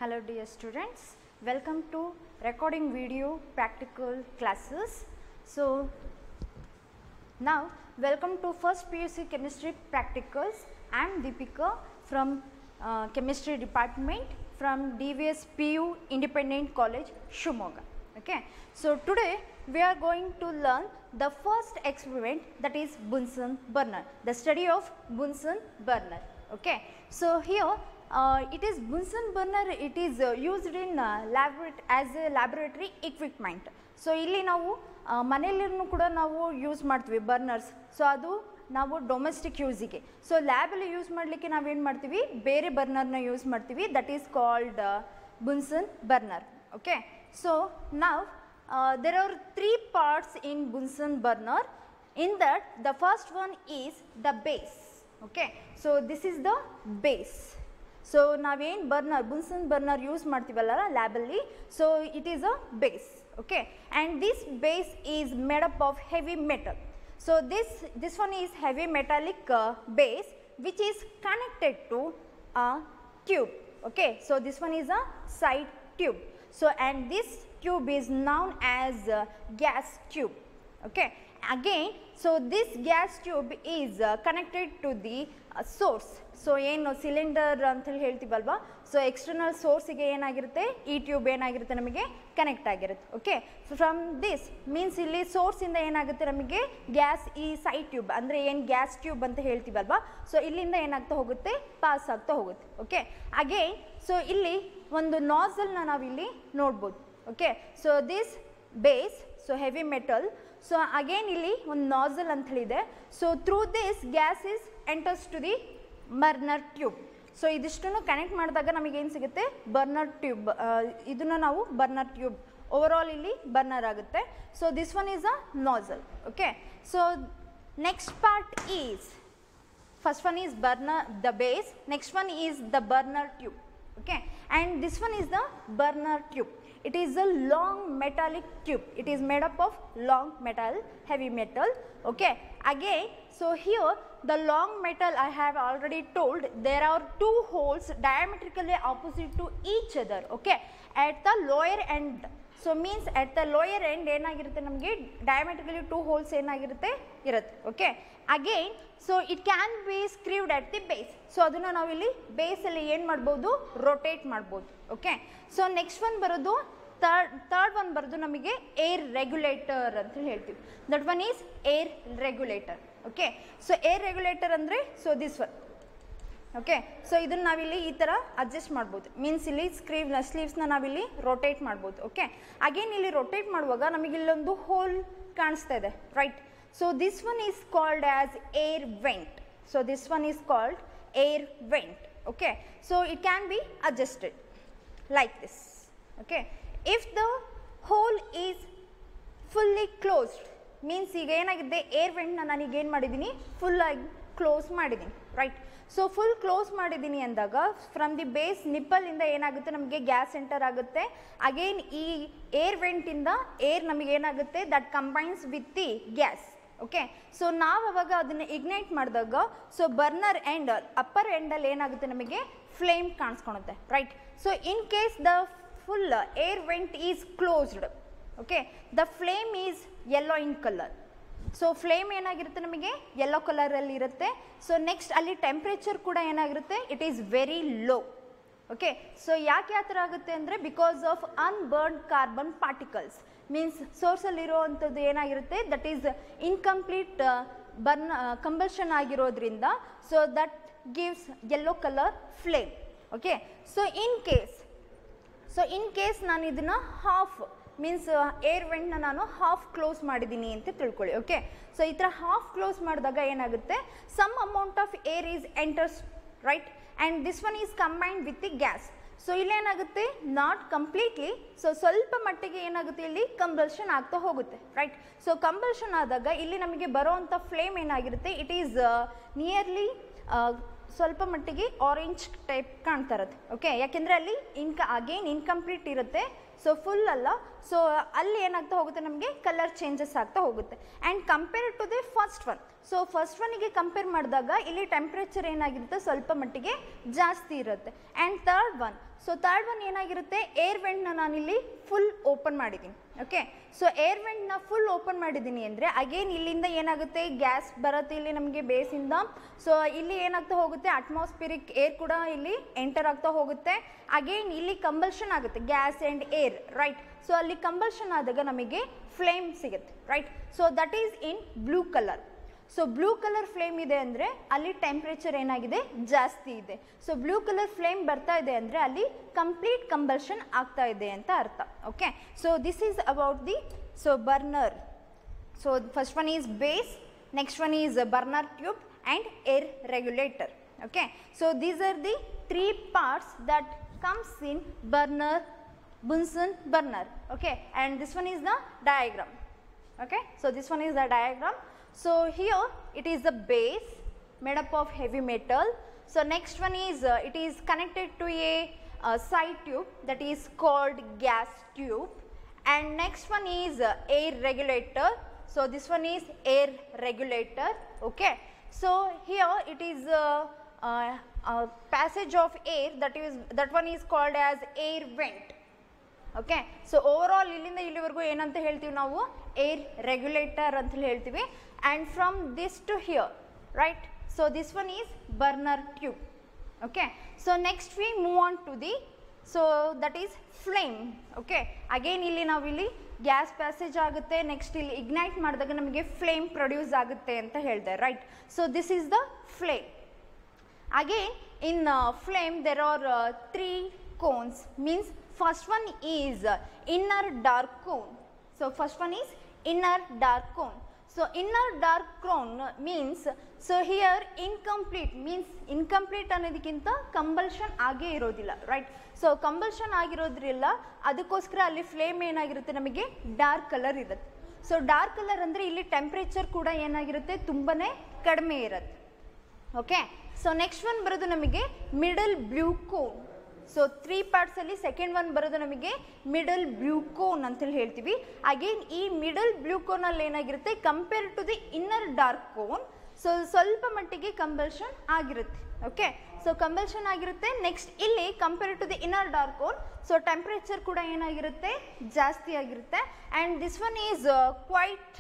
Hello dear students, welcome to recording video practical classes. So now welcome to first PUC chemistry practicals. I am Deepika from uh, chemistry department from DVS PU Independent College Shumoga. Okay. So today we are going to learn the first experiment that is Bunsen burner, the study of Bunsen burner. Okay. So here uh, it is Bunsen burner it is uh, used in uh, laboratory as a laboratory equipment. So ಇಲ್ಲಿ ನಾವು ಮನೆಯಲ್ಲಿನೂ ಕೂಡ ನಾವು use ಮಾಡ್ತೀವಿ burners so ಅದು ನಾವು domestic ಯೂಸಿಗೆ so ಲ್ಯಾಬಲ್ಲಿ use ಮಾಡಲಿಕ್ಕೆ ನಾವೇನು ಮಾಡ್ತೀವಿ ಬೇರೆ ಬರ್ನರ್ನ ಯೂಸ್ ಮಾಡ್ತೀವಿ that is called Bunsen burner okay so ನಾವು there are three parts in Bunsen burner in that the first one is the base okay so this is the base so ನಾವೇನು burner Bunsen burner use ಮಾಡ್ತೀವಲ್ಲ ಲ್ಯಾಬಲ್ಲಿ so it is a base okay and this base is made up of heavy metal so this this one is heavy metallic uh, base which is connected to a tube okay so this one is a side tube so and this tube is known as uh, gas tube okay again so this gas tube is uh, connected to the uh, source so ಏನು cylinder ಅಂತೇಳಿ ಹೇಳ್ತೀವಲ್ವಾ so external ಸೋರ್ಸಿಗೆ ಏನಾಗಿರುತ್ತೆ ಈ tube ಏನಾಗಿರುತ್ತೆ ನಮಗೆ connect ಆಗಿರುತ್ತೆ okay so from this means ಇಲ್ಲಿ ಸೋರ್ಸಿಂದ ಏನಾಗುತ್ತೆ ನಮಗೆ ಗ್ಯಾಸ್ ಈ ಸೈಡ್ ಟ್ಯೂಬ್ ಅಂದರೆ ಏನು ಗ್ಯಾಸ್ ಟ್ಯೂಬ್ ಅಂತ ಹೇಳ್ತೀವಲ್ವಾ ಸೊ ಇಲ್ಲಿಂದ ಏನಾಗ್ತಾ ಹೋಗುತ್ತೆ ಪಾಸ್ ಆಗ್ತಾ ಹೋಗುತ್ತೆ ಓಕೆ ಅಗೇನ್ ಸೊ ಇಲ್ಲಿ ಒಂದು ನಾಸಲ್ನ ನಾವಿಲ್ಲಿ ನೋಡ್ಬೋದು okay so this base so heavy metal so again ಇಲ್ಲಿ ಒಂದು ನಾಸಲ್ ಅಂತ ಹೇಳಿದೆ so through this gas is enters to the burner tube so ಇದಿಷ್ಟನ್ನು ಕನೆಕ್ಟ್ ಮಾಡಿದಾಗ ನಮಗೇನು ಸಿಗುತ್ತೆ ಬರ್ನರ್ ಟ್ಯೂಬ್ ಇದನ್ನು ನಾವು ಬರ್ನರ್ ಟ್ಯೂಬ್ ಓವರಾಲ್ ಇಲ್ಲಿ ಬರ್ನರ್ ಆಗುತ್ತೆ so this one is a nozzle okay so next part is first one is burner the base next one is the burner tube okay and this one is the burner tube it is a long metallic tube it is made up of long metal heavy metal okay again so here the long metal i have already told there are two holes diametrically opposite to each other okay at the lower end so means at the lower end ಏನಾಗಿರುತ್ತೆ ನಮಗೆ diametrically two holes ಏನಾಗಿರುತ್ತೆ ಇರುತ್ತೆ okay again so it can be screwed at the base so ಅದನ್ನು ನಾವಿಲ್ಲಿ ಬೇಸಲ್ಲಿ ಏನು ಮಾಡ್ಬೋದು rotate ಮಾಡ್ಬೋದು ಓಕೆ ಸೊ ನೆಕ್ಸ್ಟ್ ಒನ್ ಬರೋದು ತರ್ಡ್ ತರ್ಡ್ ಒನ್ ಬರೋದು ನಮಗೆ ಏರ್ ರೆಗ್ಯುಲೇಟರ್ ಅಂತ ಹೇಳ್ತೀವಿ that one is air regulator okay so air regulator ಅಂದರೆ so this one okay so ಇದನ್ನು ನಾವಿಲ್ಲಿ ಈ ಥರ ಅಡ್ಜಸ್ಟ್ ಮಾಡ್ಬೋದು ಮೀನ್ಸ್ ಇಲ್ಲಿ ಸ್ಕ್ರೀವ್ ಸ್ಲೀವ್ಸ್ನ ನಾವಿಲ್ಲಿ ರೊಟೇಟ್ ಮಾಡ್ಬೋದು ಓಕೆ ಅಗೇನ್ ಇಲ್ಲಿ ರೊಟೇಟ್ ಮಾಡುವಾಗ ನಮಗೆ ಇಲ್ಲೊಂದು ಹೋಲ್ ಕಾಣಿಸ್ತಾ ಇದೆ right so this one is called as air vent so this one is called air vent okay so it can be adjusted like this okay if the hole is fully closed means ಈಗ ಏನಾಗಿದೆ air ವೆಂಟ್ನ ನಾನೀಗ ಏನು ಮಾಡಿದ್ದೀನಿ ಫುಲ್ಲಾಗಿ close ಮಾಡಿದ್ದೀನಿ right so full close ಮಾಡಿದ್ದೀನಿ ಅಂದಾಗ ಫ್ರಮ್ ದಿ ಬೇಸ್ ನಿಪ್ಪಲಿಂದ ಏನಾಗುತ್ತೆ ನಮಗೆ ಗ್ಯಾಸ್ ಎಂಟರ್ ಆಗುತ್ತೆ ಅಗೇನ್ ಈ ಏರ್ ವೆಂಟಿಂದ ಏರ್ ನಮಗೆ ಏನಾಗುತ್ತೆ that combines with the gas okay so ನಾವು ಅವಾಗ ಅದನ್ನು ಇಗ್ನೈಟ್ ಮಾಡಿದಾಗ ಸೊ ಬರ್ನರ್ ಎಂಡ್ ಅಪ್ಪರ್ ಎಂಡಲ್ಲಿ ಏನಾಗುತ್ತೆ ನಮಗೆ ಫ್ಲೇಮ್ ಕಾಣಿಸ್ಕೊಳುತ್ತೆ right so in case the full air vent is closed okay the flame is yellow in colour so flame ಏನಾಗಿರುತ್ತೆ ನಮಗೆ ಯೆಲ್ಲೋ ಕಲರಲ್ಲಿ ಇರುತ್ತೆ ಸೊ ನೆಕ್ಸ್ಟ್ ಅಲ್ಲಿ ಟೆಂಪ್ರೇಚರ್ ಕೂಡ ಏನಾಗಿರುತ್ತೆ it is very low okay so ಯಾಕೆ ಆ ಥರ ಆಗುತ್ತೆ ಅಂದರೆ because of unburnt carbon particles means ಸೋರ್ಸಲ್ಲಿರೋ ಅಂಥದ್ದು ಏನಾಗಿರುತ್ತೆ that is incomplete burn combustion ಆಗಿರೋದ್ರಿಂದ so that gives yellow colour flame okay so in case so in case ನಾನು ಇದನ್ನು ಹಾಫ್ ಮೀನ್ಸ್ ಏರ್ ವೆಂಟ್ನ ನಾನು ಹಾಫ್ ಕ್ಲೋಸ್ ಮಾಡಿದ್ದೀನಿ ಅಂತ ತಿಳ್ಕೊಳ್ಳಿ ಓಕೆ ಸೊ ಈ ಥರ ಹಾಫ್ ಕ್ಲೋಸ್ ಮಾಡಿದಾಗ ಏನಾಗುತ್ತೆ some amount of air is enters right and this one is combined with the gas so ಇಲ್ಲೇನಾಗುತ್ತೆ ನಾಟ್ ಕಂಪ್ಲೀಟ್ಲಿ ಸೊ ಸ್ವಲ್ಪ ಮಟ್ಟಿಗೆ ಏನಾಗುತ್ತೆ ಇಲ್ಲಿ ಕಂಬಲ್ಷನ್ ಆಗ್ತಾ ಹೋಗುತ್ತೆ ರೈಟ್ ಸೊ ಕಂಬಲ್ಷನ್ ಆದಾಗ ಇಲ್ಲಿ ನಮಗೆ ಬರೋವಂಥ ಫ್ಲೇಮ್ ಏನಾಗಿರುತ್ತೆ ಇಟ್ ಈಸ್ ನಿಯರ್ಲಿ ಸ್ವಲ್ಪ ಮಟ್ಟಿಗೆ ಆರೆಂಜ್ ಟೈಪ್ ಕಾಣ್ತಾ ಇರುತ್ತೆ ಓಕೆ ಯಾಕೆಂದರೆ ಅಲ್ಲಿ ಇನ್ಕ ಅಗೇನ್ ಇನ್ಕಂಪ್ಲೀಟ್ ಇರುತ್ತೆ ಸೊ ಫುಲ್ ಅಲ್ಲ ಸೊ ಅಲ್ಲಿ ಏನಾಗ್ತಾ ಹೋಗುತ್ತೆ ನಮಗೆ ಕಲರ್ ಚೇಂಜಸ್ ಆಗ್ತಾ ಹೋಗುತ್ತೆ and compare to the first one so first ಒನ್ಗೆ ಕಂಪೇರ್ ಮಾಡಿದಾಗ ಇಲ್ಲಿ ಟೆಂಪ್ರೇಚರ್ ಏನಾಗಿರುತ್ತೆ ಸ್ವಲ್ಪ ಮಟ್ಟಿಗೆ ಜಾಸ್ತಿ ಇರುತ್ತೆ and third one so third one ಏನಾಗಿರುತ್ತೆ ಏರ್ ವೆಂಟ್ನ ನಾನಿಲ್ಲಿ ಫುಲ್ ಓಪನ್ ಮಾಡಿದ್ದೀನಿ okay so air ವೆಂಟ್ನ full open ಮಾಡಿದ್ದೀನಿ ಅಂದರೆ ಅಗೇನ್ ಇಲ್ಲಿಂದ ಏನಾಗುತ್ತೆ ಗ್ಯಾಸ್ ಬರುತ್ತೆ ಇಲ್ಲಿ ನಮಗೆ ಬೇಸಿಂದ ಸೊ ಇಲ್ಲಿ ಏನಾಗ್ತಾ ಹೋಗುತ್ತೆ ಅಟ್ಮಾಸ್ಫಿರಿಕ್ ಏರ್ ಕೂಡ ಇಲ್ಲಿ ಎಂಟರ್ ಆಗ್ತಾ ಹೋಗುತ್ತೆ ಅಗೇನ್ ಇಲ್ಲಿ ಕಂಬಲ್ಷನ್ ಆಗುತ್ತೆ gas and air right so ಅಲ್ಲಿ ಕಂಬಲ್ಷನ್ ಆದಾಗ ನಮಗೆ ಫ್ಲೇಮ್ ಸಿಗುತ್ತೆ right so that is in blue colour so blue colour flame ಇದೆ ಅಂದರೆ ಅಲ್ಲಿ ಟೆಂಪ್ರೇಚರ್ ಏನಾಗಿದೆ ಜಾಸ್ತಿ ಇದೆ ಸೊ ಬ್ಲೂ ಕಲರ್ ಫ್ಲೇಮ್ ಬರ್ತಾ ಇದೆ ಅಂದರೆ ಅಲ್ಲಿ ಕಂಪ್ಲೀಟ್ ಕಂಬಲ್ಷನ್ ಆಗ್ತಾ ಇದೆ ಅಂತ ಅರ್ಥ okay so this is about the so burner so first one is base next one is burner tube and air regulator okay so these are the three parts that comes in burner bunsen burner okay and this one is the diagram okay so this one is the diagram so here it is the base made up of heavy metal so next one is uh, it is connected to a uh, side tube that is called gas tube and next one is uh, air regulator so this one is air regulator okay so here it is uh, uh, uh, passage of air that is that one is called as air vent okay so over all ಇಲ್ಲಿಂದ ಇಲ್ಲಿವರೆಗೂ ಏನಂತ ಹೇಳ್ತೀವಿ ನಾವು air regulator ಅಂತ ಹೇಳ್ತೀವಿ and from this to here right so this one is burner tube okay so next we move on to the so that is flame okay again ಇಲ್ಲಿ ನಾವು ಇಲ್ಲಿ ಗ್ಯಾಸ್ ಪ್ಯಾಸೇಜ್ ಆಗುತ್ತೆ ನೆಕ್ಸ್ಟ್ ಇಲ್ಲಿ ignite ಮಾಡಿದಾಗ ನಮಗೆ flame produce ಆಗುತ್ತೆ ಅಂತ ಹೇಳಿದೆ right so this is the flame again in uh, flame there are uh, three cones means first one is uh, inner dark cone so first one is inner dark cone so inner dark cone means so here incomplete means incomplete ಅನ್ನೋದಕ್ಕಿಂತ ಕಂಬಲ್ಷನ್ ಆಗೇ ಇರೋದಿಲ್ಲ right so ಕಂಬಲ್ಷನ್ ಆಗಿರೋದ್ರಿಲ್ಲ ಅದಕ್ಕೋಸ್ಕರ ಅಲ್ಲಿ flame ಏನಾಗಿರುತ್ತೆ ನಮಗೆ dark colour ಇರುತ್ತೆ so dark colour ಅಂದರೆ ಇಲ್ಲಿ ಟೆಂಪ್ರೇಚರ್ ಕೂಡ ಏನಾಗಿರುತ್ತೆ ತುಂಬಾ ಕಡಿಮೆ ಇರುತ್ತೆ ಓಕೆ ಸೊ ನೆಕ್ಸ್ಟ್ ಒನ್ ಬರೋದು ನಮಗೆ middle blue cone so three ಪಾರ್ಟ್ಸಲ್ಲಿ ಸೆಕೆಂಡ್ ಒನ್ ಬರೋದು ನಮಗೆ ಮಿಡಲ್ ಬ್ಲೂ ಕೋನ್ ಅಂತೇಳಿ ಹೇಳ್ತೀವಿ ಅಗೇನ್ ಈ ಮಿಡಲ್ ಬ್ಲೂ ಕೋನಲ್ಲಿ ಏನಾಗಿರುತ್ತೆ compare to the inner dark cone so ಸ್ವಲ್ಪ ಮಟ್ಟಿಗೆ ಕಂಬಲ್ಷನ್ ಆಗಿರುತ್ತೆ ಓಕೆ ಸೊ ಕಂಬಲ್ಷನ್ ಆಗಿರುತ್ತೆ ನೆಕ್ಸ್ಟ್ ಇಲ್ಲಿ compare to the inner dark cone so temperature ಕೂಡ ಏನಾಗಿರುತ್ತೆ ಜಾಸ್ತಿ ಆಗಿರುತ್ತೆ and this one is quite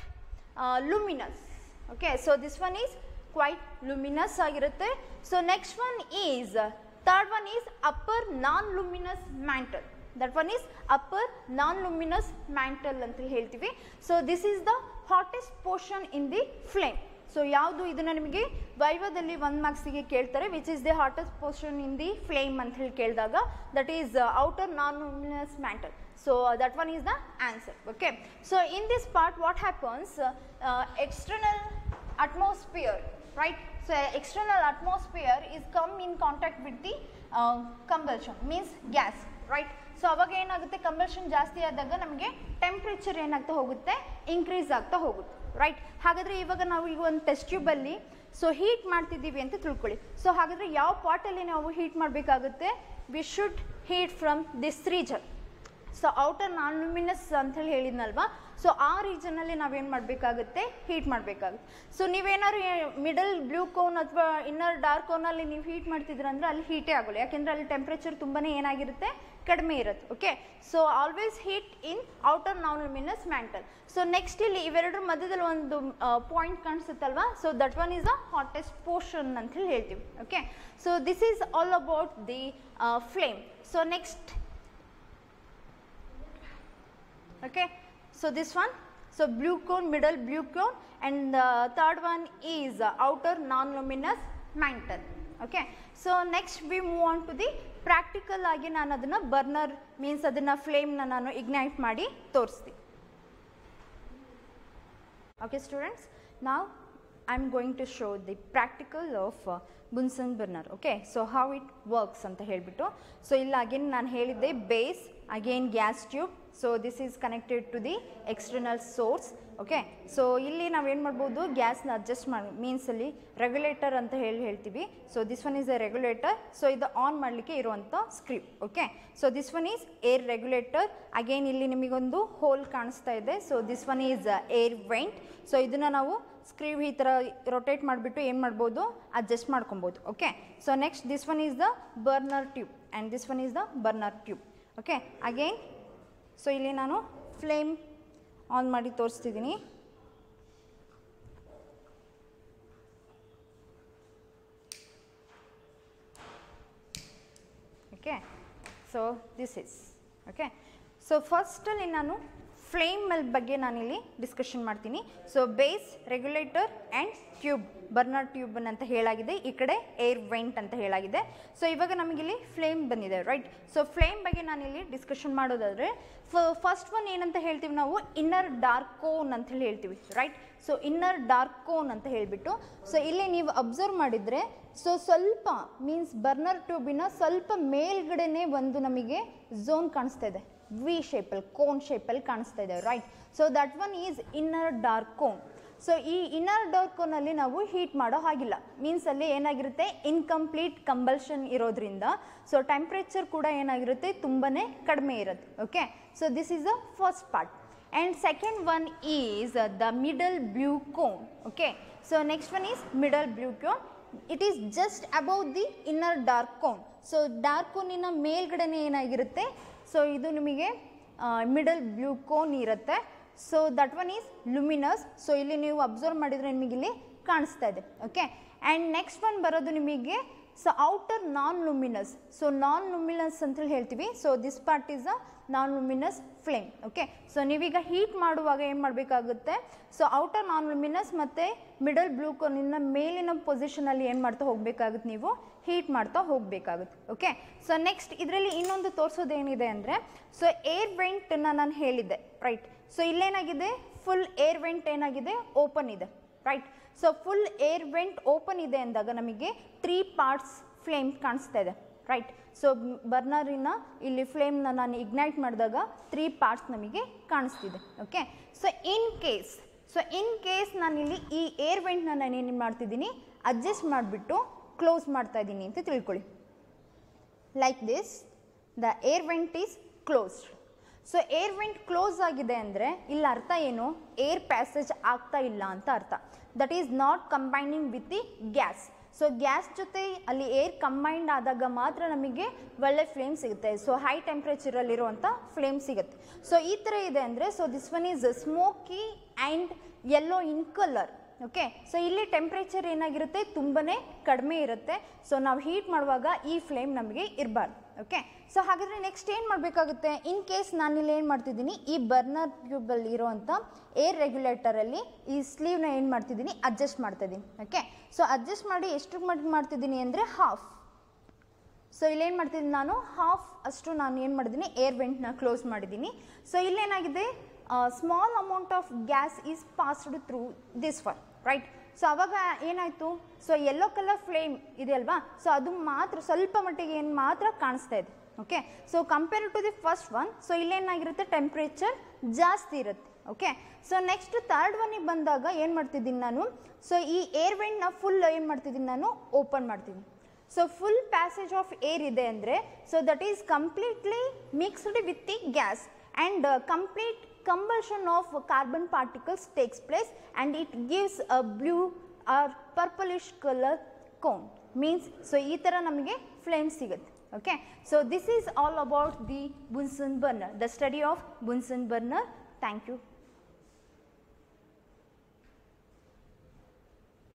luminous okay so this one is quite luminous ಆಗಿರುತ್ತೆ so next one is third one is upper non luminous mantle that one is upper non luminous mantle ಅಂತ ಹೇಳ್ತೀವಿ so this is the hottest portion in the flame so ಯಾವುದು ಇದನ್ನು ನಿಮಗೆ ವೈವದಲ್ಲಿ one ಮಾರ್ಕ್ಸಿಗೆ ಕೇಳ್ತಾರೆ which is the hottest portion in the flame ಅಂತ ಹೇಳಿ ಕೇಳಿದಾಗ that is outer non luminous mantle so uh, that one is the answer okay so in this part what happens uh, uh, external atmosphere right so external atmosphere is come in contact with the uh, combustion means gas right so ಅವಾಗ ಏನಾಗುತ್ತೆ ಕಂಬಲ್ಷನ್ ಜಾಸ್ತಿ ಆದಾಗ ನಮಗೆ temperature ಏನಾಗ್ತಾ ಹೋಗುತ್ತೆ increase ಆಗ್ತಾ ಹೋಗುತ್ತೆ right ಹಾಗಾದರೆ ಇವಾಗ ನಾವು ಈಗ ಒಂದು ಟೆಸ್ಟ್ ಟ್ಯೂಬಲ್ಲಿ ಸೊ ಹೀಟ್ ಮಾಡ್ತಿದ್ದೀವಿ ಅಂತ ತಿಳ್ಕೊಳ್ಳಿ ಸೊ ಹಾಗಾದರೆ ಯಾವ ಪಾಟಲ್ಲಿ ನಾವು ಹೀಟ್ ಮಾಡಬೇಕಾಗುತ್ತೆ we should heat from this region so outer non luminous ಅಂತ ಹೇಳಿ ಹೇಳಿದ್ನಲ್ವಾ ಸೊ ಆ ರೀಜನಲ್ಲಿ ನಾವೇನು ಮಾಡಬೇಕಾಗುತ್ತೆ ಹೀಟ್ ಮಾಡಬೇಕಾಗುತ್ತೆ ಸೊ ನೀವೇನಾದ್ರು ಮಿಡಲ್ ಬ್ಲೂ ಕೋನ್ ಅಥವಾ ಇನ್ನರ್ ಡಾರ್ಕ್ ಕೋನಲ್ಲಿ ನೀವು ಹೀಟ್ ಮಾಡ್ತಿದ್ರ ಅಂದರೆ ಅಲ್ಲಿ ಹೀಟೇ ಆಗೋಲ್ಲ ಯಾಕೆಂದರೆ ಅಲ್ಲಿ ಟೆಂಪ್ರೇಚರ್ ತುಂಬಾ ಏನಾಗಿರುತ್ತೆ ಕಡಿಮೆ ಇರುತ್ತೆ okay so always heat in outer non luminous mantle so next ಇಲ್ಲಿ ಇವೆರಡರ ಮಧ್ಯದಲ್ಲಿ ಒಂದು ಪಾಯಿಂಟ್ ಕಾಣಿಸುತ್ತಲ್ವಾ so that one is a hottest portion ಅಂತ ಹೇಳಿ ಹೇಳ್ತೀವಿ okay so this is all about the flame so next okay so this one so blue cone middle blue cone and the third one is uh, outer non-luminous mantle okay so next we move on to the practical ಆಗಿ ನಾನು ಅದನ್ನು burner means ಅದನ್ನು ಫ್ಲೇಮ್ನ ನಾನು ignite ಮಾಡಿ ತೋರಿಸ್ತೀನಿ okay students now i'm going to show the practical of uh, bunsen burner okay so how it works ಅಂತ ಹೇಳಿಬಿಟ್ಟು so ಇಲ್ಲಿ ಅಗೇನ್ ನಾನು ಹೇಳಿದ್ದೆ base again gas tube so this is connected to the external source okay so ಇಲ್ಲಿ ನಾವೇನು ಮಾಡ್ಬೋದು ಗ್ಯಾಸ್ನ adjust ಮಾಡಿ ಮೀನ್ಸಲ್ಲಿ regulator ಅಂತ ಹೇಳಿ ಹೇಳ್ತೀವಿ so this one is a regulator so ಇದು ಆನ್ ಮಾಡಲಿಕ್ಕೆ ಇರುವಂಥ ಸ್ಕ್ರಿಪ್ okay so this one is air regulator again ಇಲ್ಲಿ ನಿಮಗೊಂದು ಹೋಲ್ ಕಾಣಿಸ್ತಾ ಇದೆ so this one is air vent so ಇದನ್ನು ನಾವು ಸ್ಕ್ರೀವ್ ಈ ಥರ ರೊಟೇಟ್ ಮಾಡಿಬಿಟ್ಟು ಏನು ಮಾಡ್ಬೋದು ಅಡ್ಜಸ್ಟ್ ಮಾಡ್ಕೊಬೋದು okay so next this one is the burner tube and this one is the burner tube okay again so ಇಲ್ಲಿ ನಾನು ಫ್ಲೇಮ್ ಆನ್ ಮಾಡಿ ತೋರಿಸ್ತಿದ್ದೀನಿ okay so this is okay so ಫಸ್ಟಲ್ಲಿ ನಾನು ಫ್ಲೇಮ್ ಬಗ್ಗೆ ನಾನಿಲ್ಲಿ ಡಿಸ್ಕಷನ್ ಮಾಡ್ತೀನಿ so base regulator and tube burner tube ಅಂತ ಹೇಳಾಗಿದೆ ಈ ಕಡೆ ಏರ್ ವೆಂಟ್ ಅಂತ ಹೇಳಾಗಿದೆ ಸೊ ಇವಾಗ ನಮಗಿಲ್ಲಿ ಫ್ಲೇಮ್ ಬಂದಿದೆ ರೈಟ್ ಸೊ ಫ್ಲೇಮ್ ಬಗ್ಗೆ ನಾನಿಲ್ಲಿ ಡಿಸ್ಕಷನ್ ಮಾಡೋದಾದರೆ ಫಸ್ಟ್ ಒನ್ ಏನಂತ ಹೇಳ್ತೀವಿ ನಾವು ಇನ್ನರ್ ಡಾರ್ಕ್ ಕೋನ್ ಅಂತ ಹೇಳಿ ಹೇಳ್ತೀವಿ right so inner dark cone ಅಂತ ಹೇಳಿಬಿಟ್ಟು ಸೊ ಇಲ್ಲಿ ನೀವು ಅಬ್ಸರ್ವ್ ಮಾಡಿದರೆ ಸೊ ಸ್ವಲ್ಪ ಮೀನ್ಸ್ ಬರ್ನರ್ ಟ್ಯೂಬಿನ ಸ್ವಲ್ಪ ಮೇಲ್ಗಡೆನೇ ಒಂದು ನಮಗೆ ಝೋನ್ ಕಾಣಿಸ್ತಾ ಇದೆ ವಿ ಶೇಪಲ್ಲಿ ಕೋನ್ ಶೇಪಲ್ಲಿ ಕಾಣಿಸ್ತಾ ಇದೆ right so that one is inner dark cone so ಈ ಇನ್ನರ್ ಡಾರ್ಕ್ ಕೋನಲ್ಲಿ ನಾವು ಹೀಟ್ ಮಾಡೋ ಹಾಗಿಲ್ಲ ಮೀನ್ಸ್ ಅಲ್ಲಿ ಏನಾಗಿರುತ್ತೆ ಇನ್ಕಂಪ್ಲೀಟ್ ಕಂಬಲ್ಷನ್ ಇರೋದ್ರಿಂದ ಸೊ ಟೆಂಪ್ರೇಚರ್ ಕೂಡ ಏನಾಗಿರುತ್ತೆ ತುಂಬಾ ಕಡಿಮೆ ಇರುತ್ತೆ okay so this is the first part and second one is the middle blue cone okay so next one is middle blue cone it is just above the inner dark cone so dark ಕೋನಿನ ಮೇಲ್ಗಡೆನೇ ಏನಾಗಿರುತ್ತೆ so ಇದು ನಿಮಗೆ middle blue cone ಇರುತ್ತೆ so that one is luminous so ಇಲ್ಲಿ ನೀವು observe ಮಾಡಿದರೆ ನಿಮಗೆ ಇಲ್ಲಿ ಕಾಣಿಸ್ತಾ ಇದೆ ಓಕೆ ಆ್ಯಂಡ್ ನೆಕ್ಸ್ಟ್ ಒನ್ ಬರೋದು ನಿಮಗೆ so outer non luminous so non luminous ಅಂತೇಳಿ ಹೇಳ್ತೀವಿ so this part is a non luminous flame okay so ನೀವೀಗ ಹೀಟ್ ಮಾಡುವಾಗ ಏನು ಮಾಡಬೇಕಾಗುತ್ತೆ ಸೊ ಔಟರ್ ನಾನ್ ಲುಮಿನಸ್ ಮತ್ತು ಮಿಡಲ್ ಬ್ಲೂ ಕೋನಿನ ಮೇಲಿನ ಪೊಸಿಷನಲ್ಲಿ ಏನು ಮಾಡ್ತಾ ಹೋಗಬೇಕಾಗುತ್ತೆ ನೀವು ಹೀಟ್ ಮಾಡ್ತಾ ಹೋಗಬೇಕಾಗುತ್ತೆ ಓಕೆ ಸೊ ನೆಕ್ಸ್ಟ್ ಇದರಲ್ಲಿ ಇನ್ನೊಂದು ತೋರಿಸೋದು ಏನಿದೆ ಅಂದರೆ ಸೊ ಏರ್ ವೆಂಟನ್ನು ನಾನು ಹೇಳಿದ್ದೆ ರೈಟ್ ಸೊ ಇಲ್ಲೇನಾಗಿದೆ ಫುಲ್ ಏರ್ ವೆಂಟ್ ಏನಾಗಿದೆ ಓಪನ್ ಇದೆ right so full air vent open ಇದೆ ಅಂದಾಗ ನಮಗೆ ತ್ರೀ ಪಾರ್ಟ್ಸ್ ಫ್ಲೇಮ್ ಕಾಣಿಸ್ತಾ ಇದೆ ರೈಟ್ ಸೊ ಬರ್ನರಿನ ಇಲ್ಲಿ ಫ್ಲೇಮ್ನ ನಾನು ಇಗ್ನೈಟ್ ಮಾಡಿದಾಗ ತ್ರೀ ಪಾರ್ಟ್ಸ್ ನಮಗೆ ಕಾಣಿಸ್ತಿದೆ okay so in case so in case ನಾನಿಲ್ಲಿ ಈ ಏರ್ ವೆಂಟ್ನ ನಾನು ಏನು ಮಾಡ್ತಿದ್ದೀನಿ ಅಡ್ಜಸ್ಟ್ ಮಾಡಿಬಿಟ್ಟು ಕ್ಲೋಸ್ ಮಾಡ್ತಾ ಇದ್ದೀನಿ ಅಂತ ತಿಳ್ಕೊಳ್ಳಿ like this the air vent is closed so air vent close ಆಗಿದೆ ಅಂದರೆ ಇಲ್ಲಿ ಅರ್ಥ ಏನು ಏರ್ ಪ್ಯಾಸೇಜ್ ಆಗ್ತಾ ಇಲ್ಲ ಅಂತ ಅರ್ಥ that is not combining with the gas so gas ಜೊತೆ ಅಲ್ಲಿ ಏರ್ ಕಂಬೈಂಡ್ ಆದಾಗ ಮಾತ್ರ ನಮಗೆ ಒಳ್ಳೆ ಫ್ಲೇಮ್ ಸಿಗುತ್ತೆ ಸೊ ಹೈ ಟೆಂಪ್ರೇಚರಲ್ಲಿರುವಂಥ ಫ್ಲೇಮ್ ಸಿಗುತ್ತೆ ಸೊ ಈ ಥರ ಇದೆ ಅಂದರೆ so this one is smoky and yellow in colour okay so ಇಲ್ಲಿ ಟೆಂಪ್ರೇಚರ್ ಏನಾಗಿರುತ್ತೆ ತುಂಬಾ ಕಡಿಮೆ ಇರುತ್ತೆ ಸೊ ನಾವು ಹೀಟ್ ಮಾಡುವಾಗ ಈ ಫ್ಲೇಮ್ ನಮಗೆ ಇರಬಾರ್ದು ಓಕೆ ಸೊ ಹಾಗಾದರೆ ನೆಕ್ಸ್ಟ್ ಏನು ಮಾಡಬೇಕಾಗುತ್ತೆ ಇನ್ ಕೇಸ್ ನಾನಿಲ್ಲಿ ಏನು ಮಾಡ್ತಿದ್ದೀನಿ ಈ ಬರ್ನರ್ ಟ್ಯೂಬಲ್ಲಿ ಇರೋವಂಥ ಏರ್ ರೆಗ್ಯುಲೇಟರಲ್ಲಿ ಈ ಸ್ಲೀವ್ನ ಏನು ಮಾಡ್ತಿದ್ದೀನಿ ಅಡ್ಜಸ್ಟ್ ಮಾಡ್ತಾಯಿದ್ದೀನಿ ಓಕೆ ಸೊ ಅಡ್ಜಸ್ಟ್ ಮಾಡಿ ಎಷ್ಟು ಮಟ್ಟಿಗೆ ಮಾಡ್ತಿದ್ದೀನಿ ಅಂದರೆ ಹಾಫ್ ಸೊ ಇಲ್ಲೇನು ಮಾಡ್ತಿದ್ದೀನಿ ನಾನು ಹಾಫ್ ಅಷ್ಟು ನಾನು ಏನು ಮಾಡಿದ್ದೀನಿ ಏರ್ ವೆಂಟ್ನ ಕ್ಲೋಸ್ ಮಾಡಿದ್ದೀನಿ ಸೊ ಇಲ್ಲೇನಾಗಿದೆ small amount of gas is passed through this one right so ಅವಾಗ ಏನಾಯಿತು ಸೊ ಯೆಲ್ಲೋ ಕಲರ್ ಫ್ಲೇಮ್ ಇದೆ ಅಲ್ವಾ ಸೊ ಅದು ಮಾತ್ರ ಸ್ವಲ್ಪ ಮಟ್ಟಿಗೆ ಏನು ಮಾತ್ರ ಕಾಣಿಸ್ತಾ ಇದೆ okay so compare to the first one so ಇಲ್ಲೇನಾಗಿರುತ್ತೆ ಟೆಂಪ್ರೇಚರ್ ಜಾಸ್ತಿ ಇರುತ್ತೆ ಓಕೆ ಸೊ ನೆಕ್ಸ್ಟ್ ಥರ್ಡ್ ಒನ್ನಿಗೆ ಬಂದಾಗ ಏನು ಮಾಡ್ತಿದ್ದೀನಿ ನಾನು ಸೊ ಈ ಏರ್ ವೆಂಟ್ನ ಫುಲ್ ಏನು ಮಾಡ್ತಿದ್ದೀನಿ ನಾನು ಓಪನ್ ಮಾಡ್ತೀನಿ so full passage of air ಇದೆ ಅಂದರೆ so that is completely mixed with the gas and complete combustion of carbon particles takes place and it gives a blue or purplish color cone means so ಈ ಥರ ನಮಗೆ flame ಸಿಗುತ್ತೆ okay so this is all about the Bunsen burner the study of Bunsen burner thank you